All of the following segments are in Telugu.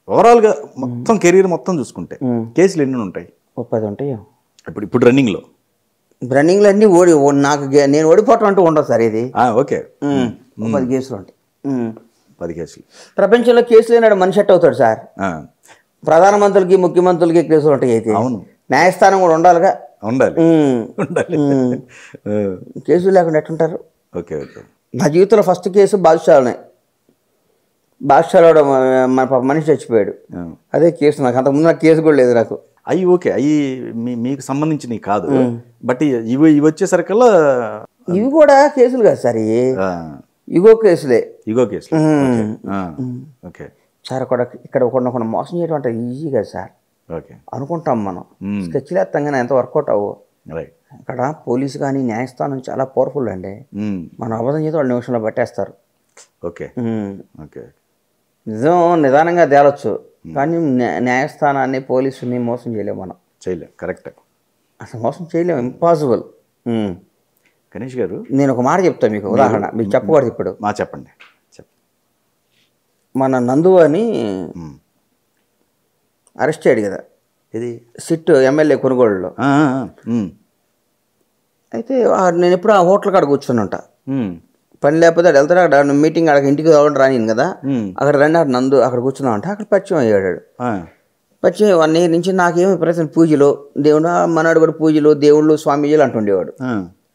ఓవరాల్గా మొత్తం కెరీర్ మొత్తం చూసుకుంటే కేసులు ఎన్ని ఉంటాయి ఓ పది ఉంటాయి ఇప్పుడు ఇప్పుడు రన్నింగ్లో రన్నింగ్లు అన్నీ ఓడి ఓ- నాకు గే- నేను ఓడిపోవటం అంటూ ఉండదు సార్ ఇది ఓకే ఉమ్, ఓ పది కేసులు ఉంటాయి ఉమ్. పది కేసులు ప్రపంచంలో కేసు లేనాడు మనిషి ఎట్ అవుతాడు సార్ ఆ, ప్రధానమంత్రులకి ముఖ్యమంత్రులకి కేసులు ఉంటాయి అయితే అవును న్యాయస్థానం కూడా ఉండాలిగా ఉండాలి ఉమ్. ఉండాలి ఆ, కేసులు లేకుండా ఎట్టుంటారు ఓకే ఓకే నా జీవితంలో ఫస్ట్ కేసు బాదుషాలనే బాదుషాలో మన పాప మనిషి చచ్చిపోయాడు ఆ. అదే కేసు నాకు అంతకుముందు నాకు కేసు కూడా లేదు నాకు అవి ఓకే అవి మీ మీకు సంబంధించినవి కాదు బట్ ఇవి ఇవి వచ్చేసరికల్లా ఇవి కూడా కేసులు కాదు సార్ ఇవి ఆ, ఇగో కేసులే ఇగో కేసులు ఓకే ఆ, ఓకే సార్ కూడా ఇక్కడ ఒకరిని ఒకరిని మోసం చేయడం అంటే ఈజీ కదా సార్ ఓకే అనుకుంటాం మనం మ్మ్. స్కెచ్లు వేస్తాం కానీ ఎంత వర్కౌట్ అవ్వు రైట్ ఇక్కడ పోలీసు కానీ న్యాయస్థానం చాలా పవర్ఫుల్ అండి మ్మ్. మనం అబద్ధం చేస్తే వాళ్ళు నిమిషంలో పట్టేస్తారు ఓకే మ్మ్. ఓకే నిజం నిదానంగా తేలొచ్చు కానీ న్యా- న్యాయస్థానాన్ని పోలీసుని మోసం చేయలేము మనం చేయలేం కరెక్ట్ అసలు మోసం చేయలేము ఇంపాసిబుల్ గణేష్ గారు నేను ఒక మాట చెప్తాను మీకు ఉదాహరణ మీకు చెప్పకూడదు ఇప్పుడు మా చెప్పండి చెప్ మన నందు అని మ్మ్. అరెస్ట్ అయ్యాడు కదా ఇది సిట్ ఎమ్మెల్యే కొనుగోలులో ఆ, ఆ, ఆ, మ్మ్. అయితే ఆ- నేను ఎప్పుడు ఆ హోటల్ కాడ కూర్చుని ఉంటా మ్మ్. పని లేకపోతే అక్కడ వెళ్తాడు అక్కడ మీటింగ్ అక్కడ ఇంటికి రావడం రానిను కదా మ్మ్. అక్కడ రండి అక్కడ నందు అక్కడ కూర్చున్నాం అంటే అక్కడ పరిచయం అయ్యాడు ఆ, పరిచయం వన్ ఇయర్ నుంచి నాకేమి ప్రతి పూజలు దేవుడు మనవాడు కూడా పూజలు దేవుళ్ళు స్వామీజీలు అంటుండేవాడు ఆ,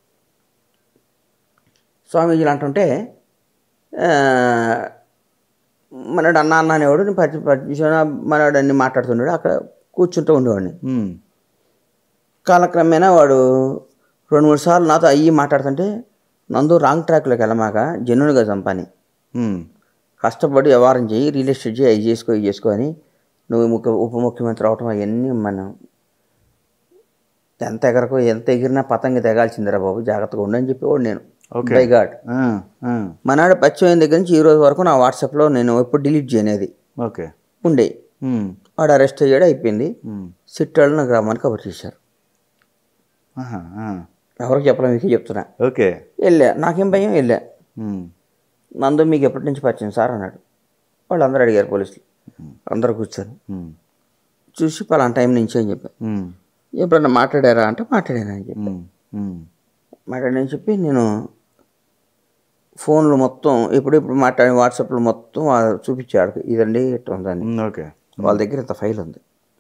స్వామీజీలు అంటుంటే ఆ, మనడు అన్న అన్న అనేవాడు నేను పరిచయం పరిచయం మనవాడు అన్ని మాట్లాడుతుండేవాడు అక్కడ కూర్చుంటూ ఉండేవాడిని మ్మ్. కాలక్రమేణా వాడు రెండు మూడు సార్లు నాతో అయ్యి మాట్లాడుతుంటే నందు రాంగ్ ట్రాక్లోకి వెళ్ళమాక జెన్యున్గా చంపని మ్మ్. కష్టపడి వ్యవహారం చేయి రియల్ ఎస్టేట్ చేయి అవి చేసుకో ఇవి చేసుకో అని నువ్వు ముఖ్య ఉప ముఖ్యమంత్రి అవటం అవన్నీ మనం ఎంత ఎగరకు ఎంత ఎగిరినా పతంగి తెగాల్సిందిరా బాబు జాగ్రత్తగా ఉండని చెప్పేవాడు నేను Okay. బై గాడ్ ఆ, ఆ, మనాడు పరిచయం అయిన దగ్గర నుంచి ఈ రోజు వరకు నా వాట్సాప్లో నేను ఎప్పుడు డిలీట్ చేయనేది ఓకే ఉండే మ్మ్. వాడు అరెస్ట్ అయ్యాడు అయిపోయింది మ్మ్. సిట్టాళ్ళు నా గ్రామానికి కవర్ చేశారు ఆహా, ఆ. ఎవరికి చెప్పలే మీకే చెప్తున్నా ఓకే వెళ్ళా నాకేం భయం వెళ్ళా మ్మ్. నందు మీకు ఎప్పటి నుంచి పరిచయం సార్ అన్నాడు వాళ్ళు అందరూ అడిగారు పోలీసులు అందరూ కూర్చొని మ్మ్. చూసి పలానా టైం నుంచి అని చెప్పి మ్మ్. ఎప్పుడన్నా మాట్లాడారా అంటే మాట్లాడాను అని చెప్పి మ్మ్. మ్మ్. మాట్లాడని చెప్పి నేను ఫోన్లు మొత్తం ఎప్పుడెప్పుడు మాట్లాడి వాట్సాప్లో మొత్తం వా- చూపించాడు ఇదండి ఇట్లా ఉందని మ్మ్. ఓకే వాళ్ళ దగ్గర ఇంత ఫైల్ ఉంది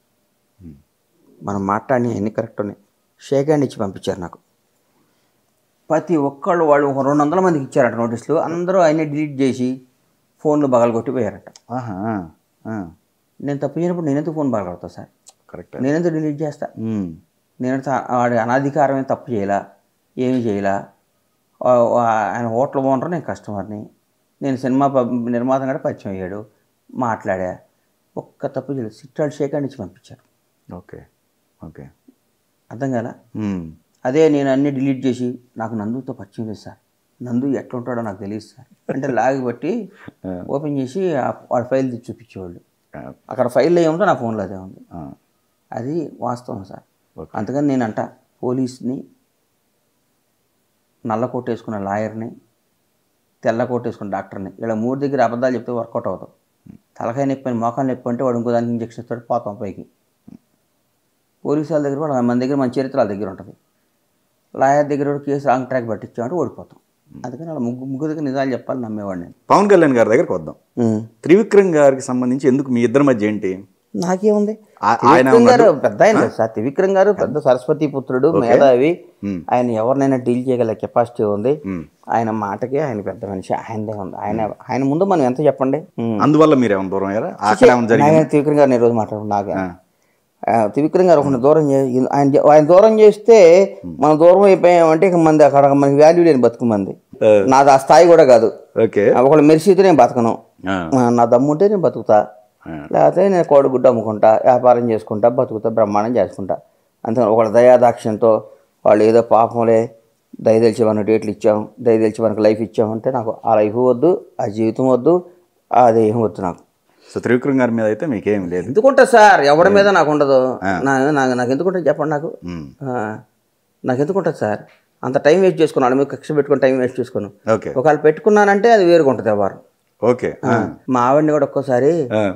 మనం మాట్లాడిన ఎన్ని కరెక్ట్ ఉన్నాయి షేక్ హ్యాండ్ ఇచ్చి పంపించారు నాకు ప్రతి ఒక్కళ్ళు వాళ్ళు ఒక రెండు వందల మందికి ఇచ్చారట నోటీసులు అందరూ ఆయన డిలీట్ చేసి ఫోన్లు బగలు కొట్టిపోయారట ఆహా, ఆ, ఆ. నేను తప్పు చేయనప్పుడు నేనెందుకు ఫోన్ బగలు కొడతా సార్ కరెక్ట్ నేనెందుకు డిలీట్ చేస్తా మ్మ్. నేను వాడి అనాధికారమే తప్పు చేయలా ఏమి చేయలా ఆ, ఆ, ఆయన హోటల్ ఓనర్ నేను కస్టమర్ని నేను సినిమా పబ్ నిర్మాత కూడా పరిచయం అయ్యాడు మాట్లాడా ఒక్క తప్పు చేయలేదు సిట్టాడు షేక్ హ్యాండ్ ఇచ్చి పంపించారు ఓకే ఓకే అర్థం కదా మ్మ్. అదే నేను అన్ని డిలీట్ చేసి నాకు నందుతో పరిచయం లేదు సార్ నందు ఎట్లా ఉంటాడో నాకు తెలియదు సార్ అంటే లాగి బట్టి ఓపెన్ చేసి ఆ- వాడి ఫైల్ తీసి చూపించేవాళ్ళు ఆ, అక్కడ ఫైల్లో ఏముందో నా ఫోన్లో అదే ఉంది ఆ. అది వాస్తవం సార్ ఓకే. అందుకని నేను అంట పోలీస్ని నల్ల కోట్ వేసుకున్న లాయర్ని తెల్ల కోట్ వేసుకున్న డాక్టర్ని ఇలా మూడు దగ్గర అబద్ధాలు చెప్తే వర్కౌట్ అవుతాం తలకాయ నొప్పి అని మోకాలు నొప్పి అంటే వాడు ఇంకో దానికి ఇంజక్షన్ ఇస్తాడు పోతాం పైకి పోలీసు వాళ్ళ దగ్గర కూడా మన దగ్గర మన చరిత్ర వాళ్ళ దగ్గర ఉంటుంది లాయర్ దగ్గర కూడా కేసు రాంగ్ ట్రాక్ పట్టించామంటే ఓడిపోతాం అందుకని అలా ముగ్గు ముగ్గురు దగ్గర నిజాలు చెప్పాలి నమ్మేవాడిని నేను పవన్ కళ్యాణ్ గారి దగ్గరికి వద్దాం త్రివిక్రమ్ గారికి సంబంధించి ఎందుకు మీ ఇద్దరి మధ్య ఏంటి నాకేముంది ఆ- ఆయన త్రివిక్రమ్ గారు పెద్ద ఆయన కదా సార్ త్రివిక్రమ్ గారు పెద్ద సరస్వతి పుత్రుడు మేధావి ఆయన ఎవరినైనా డీల్ చేయగల కెపాసిటీ ఉంది ఆయన మాటకి ఆయన పెద్ద మనిషి ఆయనదే ఉంది ఆయన ఆయన ముందు మనం ఎంత చెప్పండి ఉమ్. అందువల్ల మీరు ఏమైనా దూరం అయ్యారా అక్కడ ఏమైనా జరిగింది నాయన త్రివిక్రమ్ గారిని ఈ రోజు మాట్లాడు నాకు ఆ, త్రివిక్రమ్ గారు ఒకరిని దూరం చే ఆయన ఆయన దూరం చేస్తే మనం దూరం అయిపోయామంటే ఇక మంది అక్కడ మనకి వాల్యూ లేని బతుకు మంది నాది ఆ స్థాయి కూడా కాదు ఓకే ఒకళ్ళు మెరిసితే నేను బతకను ఆ, ఆ, నా దమ్ముంటే నేను బతుకుతా ఆ. లేకపోతే నేను కోడిగుడ్డు అమ్ముకుంటా వ్యాపారం చేసుకుంటా బతుకుతా బ్రహ్మాండం చేసుకుంటా అంతే ఒకళ్ళ దయాదాక్ష్యంతో వాళ్ళు ఏదో పాపంలే దయ తెలిసి మనకు డేట్లు ఇచ్చాం దయ తెలిసి మనకు లైఫ్ ఇచ్చాం అంటే నాకు ఆ లైఫ్ వద్దు ఆ జీవితం వద్దు అది ఏం వద్దు నాకు సో త్రివిక్రమ్ గారి మీద అయితే మీకేం లేదు ఎందుకుంటా సార్ ఎవరి మీద నాకు ఉండదు నా నాకు నాకు ఎందుకుంటుంది చెప్పండి నాకు మ్మ్. ఆ, నాకు ఎందుకుంటుంది సార్ అంత టైం వేస్ట్ చేసుకున్నాను మీకు కక్ష పెట్టుకుని టైం వేస్ట్ చేసుకుని ఓకే ఒకవేళ పెట్టుకున్నానంటే అది వేరుగా ఉంటుంది వ్యవహారం ఓకే ఆ, మా ఆవిడని కూడా ఒక్కోసారి ఆ,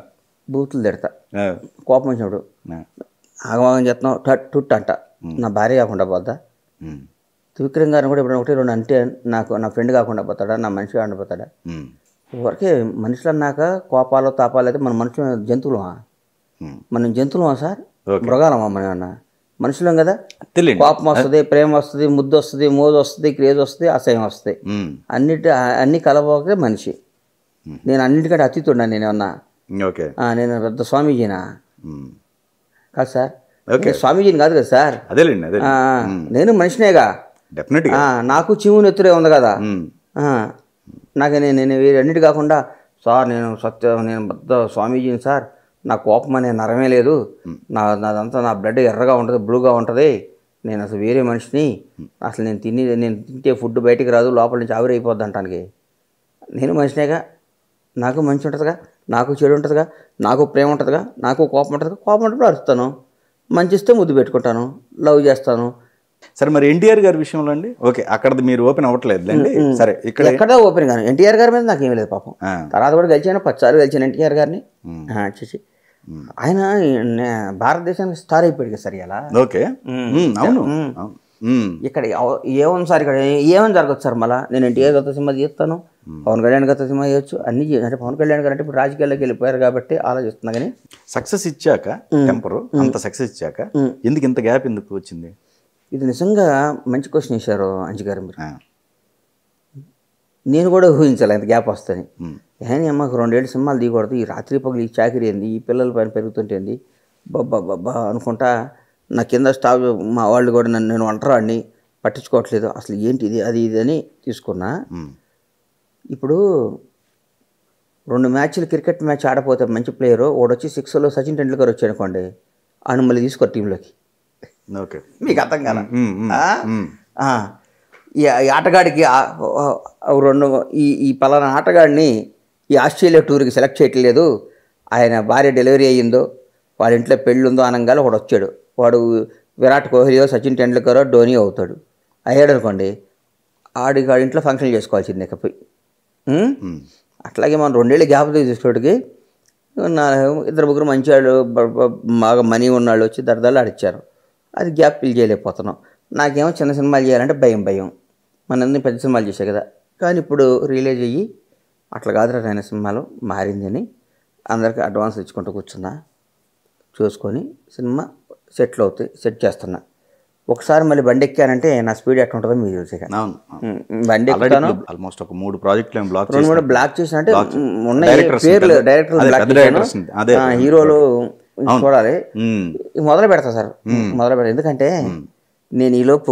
బూతులు తిడతా ఆ, కోపం వచ్చినప్పుడు ఆ, ఆగమాగం చేస్తున్నావు టట్ టుట్ అంట నా భార్య కాకుండా పోద్దా ఉమ్, త్రివిక్రమ్ గారిని కూడా ఇప్పుడు ఒకటి రెండు అంటే నాకు నా ఫ్రెండ్ కాకుండా పోతాడా నా మనిషి కాకుండా పోతాడా ఉమ్, ఊరికే మనుషులు అన్నాక కోపాలు తాపాలు అయితే మన మనుషులు జంతువులమా ఉమ్. మనం జంతువులమా సార్ ఓకే. మృగాలమా మనం ఏమన్నా మనుషులం కదా తెలియండి కోపం వస్తుంది ప్రేమ వస్తుంది ముద్దు వస్తుంది మోజు వస్తుంది క్రేజ్ వస్తుంది అసహ్యం వస్తుంది ఉమ్, అన్నిటి అన్ని కలబోకే మనిషి నేను అన్నిటికంటే అతీతున్నా నేను ఏమన్నా ఓకే ఆ, నేను పెద్ద స్వామీజీనా ఉమ్, కాదు సార్ ఓకే. నేను స్వామీజీని కాదు కదా సార్ అదేలేండి అదే ఆ, నేను మనిషినేగా డెఫినెట్గా ఆ, నాకు చివు నెత్తురే ఉంది కదా ఉమ్, ఆ, నాకు నేను నేను వీరన్నిటి కాకుండా సార్ నేను సత్య నేను పెద్ద స్వామీజీని సార్ నా కోపం అనే నరమే లేదు నా నాదంతా నా బ్లడ్ ఎర్రగా ఉంటుంది బ్లూగా ఉంటుంది నేను అసలు వేరే మనిషిని అసలు నేను తిని నేను తింటే ఫుడ్ బయటికి రాదు లోపల నుంచి ఆవిరైపోద్ది అంటానికి నేను మనిషినేగా నాకు మంచి ఉంటుందిగా నాకు చెడు ఉంటుందిగా నాకు ప్రేమ ఉంటుందిగా నాకు కోపం ఉంటుందిగా కోపం ఉంటప్పుడు అరుస్తాను మంచి ఇస్తే ముద్దు పెట్టుకుంటాను లవ్ చేస్తాను సరే మరి ఎన్టీఆర్ గారి విషయంలో అండి ఓకే అక్కడది మీరు ఓపెన్ అవ్వట్లేదులేండి సరే ఇక్కడ ఎక్కడ ఓపెన్ గాను ఎన్టీఆర్ గారి మీద నాకు ఏమీ లేదు పాపం ఆ, తర్వాత కూడా గెలిచాను పచ్చారు గెలిచాను ఎన్టీఆర్ గారిని ఉమ్, ఆ, చూసి ఆయన నే- భారతదేశానికి స్టార్ అయిపోయాడు కదా సార్ ఇలా ఓకే ఉమ్, అవును అవును. ఉమ్, ఇక్కడ ఎవ- ఏముంది సార్ ఇక్కడ ఏమని జరగదు సార్ మళ్ళా నేను ఎన్టీఆర్ గత సినిమా చేస్తాను పవన్ కళ్యాణ్ గత సినిమా చేయొచ్చు అన్ని చే- అంటే పవన్ కళ్యాణ్ గారు అంటే ఇప్పుడు రాజకీయాల్లోకి వెళ్ళిపోయారు కాబట్టి ఆలోచిస్తున్నా కానీ సక్సెస్ ఇచ్చాక టెంపర్ అంత సక్సెస్ ఇచ్చాక ఎందుకు ఇంత గ్యాప్ ఎందుకు వచ్చింది ఇది నిజంగా మంచి క్వశ్చన్ వేశారు అంజు గారు మీరు ఆ, నేను కూడా ఊహించాలి ఇంత గ్యాప్ వస్తుంది ఉమ్, ఏని అమ్మకు రెండేళ్ళు సినిమాలు దిగకూడదు ఈ రాత్రి పగలు ఈ చాకరీ ఏంది ఈ పిల్లల పైన పెరుగుతుంటేంది బబ్బా బబ్బా అనుకుంటా నా కింద స్టాఫ్ మా వాళ్ళు కూడా నన్ను నేను ఒంటరాడిని పట్టించుకోవట్లేదు అసలు ఏంటి ఇది అది ఇది అని తీసుకున్నా ఉమ్, ఇప్పుడు రెండు మ్యాచ్లు క్రికెట్ మ్యాచ్ ఆడపోతే మంచి ప్లేయరు వాడొచ్చి సిక్స్లో సచిన్ టెండూల్కర్ వచ్చాడు అనుకోండి ఆయన మళ్ళీ తీసుకోరు టీంలోకి ఓకే మీకు అర్థం కాల ఉమ్, ఉమ్, ఆ? ఉమ్, ఆ. ఈ ఈ ఆటగాడికి ఆ- ఆ రెండు ఈ ఈ పలానా ఆటగాడిని ఈ ఆస్ట్రేలియా టూర్కి సెలెక్ట్ చేయట్లేదు ఆయన భార్య డెలివరీ అయ్యిందో వాళ్ళ ఇంట్లో పెళ్ళి ఉందో అనగానే వాడు వచ్చాడు వాడు విరాట్ కోహ్లీయో సచిన్ టెండూల్కరో ధోని అవుతాడు అయ్యాడు అనుకోండి ఆడి ఆడి ఇంట్లో ఫంక్షన్ చేసుకోవాల్సిందే ఇక పోయి ఉం? ఉమ్, అట్లాగే మనం రెండేళ్ళు గ్యాప్ తీసుకోవడానికి నా ఇద్దరు ముగ్గురు మంచి వాళ్ళు బ- బ- బాగా మనీ ఉన్నాళ్ళు వచ్చి దరదలు ఆడిచ్చారు అది గ్యాప్ ఫిల్ చేయలేకపోతున్నాం నాకేమో చిన్న సినిమాలు చేయాలంటే భయం భయం మన పెద్ద సినిమాలు చేసే కదా కానీ ఇప్పుడు రిలీజ్ అయ్యి అట్లా కాదురా నాయన సినిమాలు మారిందని అందరికి అడ్వాన్స్ ఇచ్చుకుంటూ కూర్చున్నా చూసుకొని సినిమా సెట్లు అవుతాయి సెట్ చేస్తున్నా ఒకసారి మళ్ళీ బండి ఎక్కానంటే నా స్పీడ్ ఎట్లా ఉంటుందో మీకు తెలుసు ఇక. అవును అవును. ఉం, బండి ఆల్రెడీ ఎక్కుతాను ఆల్మోస్ట్ ఒక మూడు ప్రాజెక్టులు ఏం బ్లాక్ రెండు మూడు బ్లాక్ చేసిన అంటే Block చేసిన. మ్, ఉన్నాయి Directors పేర్లు పెద్ద- డైరెక్టర్ అదే, బ్లాక్ పెద్ద చేశాను. directors ఉంది. అదే. ఆ, హీరోలు చూడాలి ఉమ్, ఇక మొదలు పెడతా సార్ మొదలు పెడతా ఎందుకంటే నేను ఈలోపు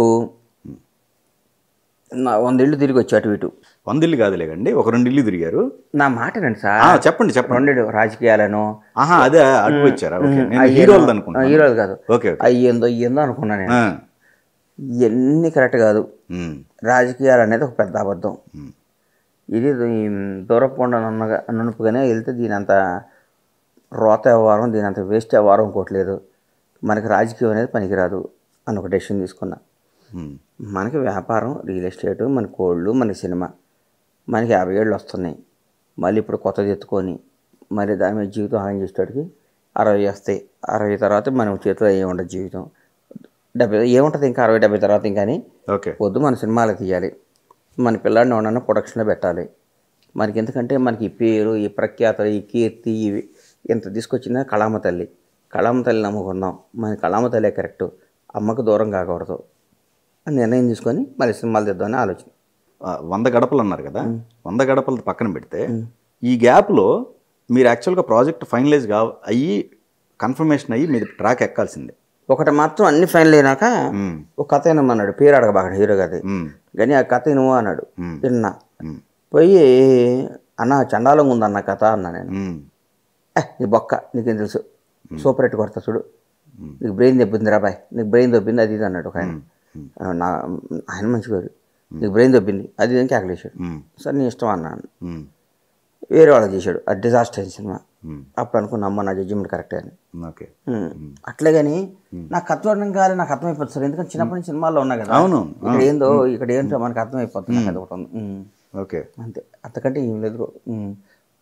నా వంద ఇళ్ళు తిరిగి వచ్చి అటు ఇటు వంద ఇల్లు కాదులే కండి ఒక రెండు ఇల్లు తిరిగారు నా మాట రండి ఆ, సార్ చెప్పండి చెప్పండి రెండు రాజకీయాలను ఆహా అదే అటు వచ్చారా ఓకే నేను అయ్యేందో- హీరోలు అనుకున్నాను హీరోలు కాదు ఓకే ఓకే అయ్యేందో అయ్యేందో అనుకున్నా నేను ఆ, ఇవన్నీ కరెక్ట్ కాదు ఉమ్, రాజకీయాలు అనేది ఒక పెద్ద అబద్ధం ఉమ్, ఇది దూరకుండా నున్నగా నునుపుగానే వెళ్తే దీని అంత రోత వ్యవహారం దీని అంత వేస్ట్ వ్యవహారం ఇంకోట్లేదు మనకి రాజకీయం అనేది పనికిరాదు అని ఒక డెసిషన్ తీసుకున్నా ఉమ్, మనకి వ్యాపారం రియల్ ఎస్టేట్ మన కోళ్ళు మన సినిమా మనకి యాభై ఏళ్ళు వస్తున్నాయి మళ్ళీ ఇప్పుడు కొత్తది ఎత్తుకొని మళ్ళీ దాని మీద జీవితం హాని చేసేటికి అరవై వస్తాయి అరవై తర్వాత మనం చేతిలో ఏముండదు జీవితం డెబ్బై ఏముంటుంది ఇంకా అరవై డెబ్బై తర్వాత ఇంకాని ఓకే వద్దు మన సినిమాలు తీయాలి మన పిల్లాడిని ఎవడన్నా ప్రొడక్షన్లో పెట్టాలి మనకి ఎందుకంటే మనకి ఈ పేరు ఈ ప్రఖ్యాతలు ఈ కీర్తి ఇవి ఇంత తీసుకొచ్చిన కళామ తల్లి కళామ తల్లి నమ్ముకుందాం మన కళామ తల్లే కరెక్ట్ అమ్మకు దూరం కాకూడదు అని నిర్ణయం తీసుకొని మళ్ళీ సినిమాలు తీద్దామని ఆలోచన ఆ, వంద గడపలు అన్నారు కదా వంద గడపలు పక్కన పెడితే ఈ గ్యాప్లో మీరు యాక్చువల్గా ప్రాజెక్ట్ ఫైనలైజ్ కా అయ్యి కన్ఫర్మేషన్ అయ్యి మీరు ట్రాక్ ఎక్కాల్సిందే ఒకటి మాత్రం అన్ని ఫైనల్ అయినాక ఉమ్, ఒక కథ వినమన్నాడు పేరు అడగబాక హీరో గది ఉమ్, కానీ ఆ కథ నువ్వు అన్నాడు ఉమ్, విన్నా ఉమ్, పోయి అన్న చండాలంగా ఉందన్న కథ అన్నా నేను ఉమ్, ఏ నీ బొక్క నీకేం తెలుసు సూపర్ ఎట్ కొడతా చూడు నీకు బ్రెయిన్ దెబ్బింది రాబాయ్ నీకు బ్రెయిన్ దొబ్బింది అది ఇది అన్నాడు ఒక ఆయన ఆ, నా ఆయన మంచిగా నీకు బ్రెయిన్ దొబ్బింది అది ఇది అని క్యాకులేసాడు ఉమ్, సరే నీ ఇష్టం అన్నాను ఉమ్, వేరే వాళ్ళకి చేశాడు అది డిజాస్టర్ అయిన సినిమా ఉమ్, అప్పుడు అనుకున్నా అమ్మ నా జడ్జిమెంట్ కరెక్టే అని ఓకే ఉమ్. అట్లే కానీ నాకు అర్థం కాదు నాకు అర్థమైపోతుంది సార్ ఎందుకంటే చిన్నప్పటి నుంచి సినిమాల్లో ఉన్నా కదా అవును ఇక్కడ ఏందో ఇక్కడ ఏంటో మనకు అర్థమైపోతుంది నాకు అది ఒకటి ఉంది ఉమ్. ఓకే అంతే అంతకంటే ఏం లేదు ఉమ్.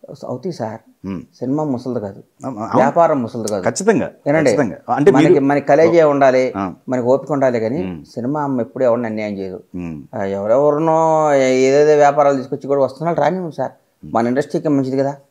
అవుతాయి సార్ ఉమ్. సినిమా ముసలిది కాదు అవును, వ్యాపారం ముసలిది కాదు ఖచ్చితంగా ఏనండి? ఖచ్చితంగా అంటే మీరు మనకి మనకి కలేజే ఉండాలి ఆ. మనకి ఓపిక ఉండాలి కానీ సినిమా అమ్మ ఎప్పుడు ఎవరిని అన్యాయం చేయదు ఉమ్, ఆ, ఎవరెవరినో ఏదేదో వ్యాపారాలు తీసుకొచ్చి కూడా వస్తున్నారు రాని సార్ మన ఇండస్ట్రీకి మంచిది కదా